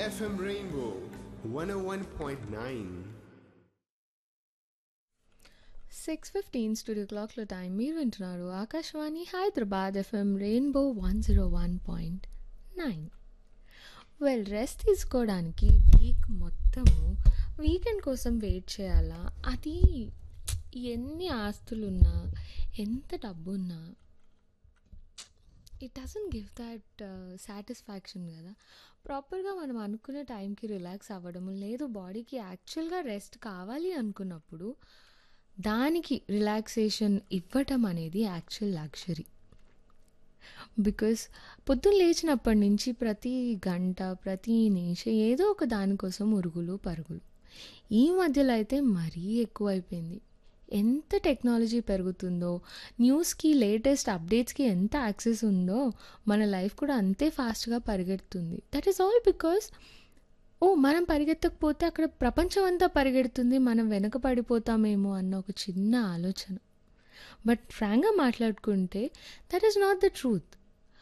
FM Rainbow 101.9. Six fifteen studio క్లాక్లో time మీరు వింటున్నారు Akashvani Hyderabad FM Rainbow one zero one point nine well rest తీసుకోవడానికి week మొత్తము weekend కోసం వెయిట్ చేయాలా అది ఎన్ని ఆస్తులున్నా ఎంత డబ్బున్నా it doesn't give that satisfaction కదా ప్రాపర్గా మనం అనుకునే టైంకి రిలాక్స్ అవ్వడము లేదు బాడీకి యాక్చువల్గా రెస్ట్ కావాలి అనుకున్నప్పుడు దానికి రిలాక్సేషన్ ఇవ్వటం అనేది యాక్చువల్ లగ్జరీ బికాస్ పొద్దున్న లేచినప్పటి నుంచి ప్రతి గంట ప్రతి నిమిషం ఏదో ఒక దానికోసం ఉరుగులు పరుగులు ఈ మధ్యలో అయితే మరీ ఎక్కువైపోయింది ఎంత టెక్నాలజీ పెరుగుతుందో న్యూస్కి లేటెస్ట్ అప్డేట్స్కి ఎంత యాక్సెస్ ఉందో మన లైఫ్ కూడా అంతే ఫాస్ట్గా పరిగెడుతుంది that is all because oh మనం పరిగెత్తకపోతే అక్కడ ప్రపంచం అంతా పరిగెడుతుంది మనం వెనక పడిపోతామేమో అన్న ఒక చిన్న ఆలోచన బట్ ఫ్రాంక్గా మాట్లాడుకుంటే that is not the truth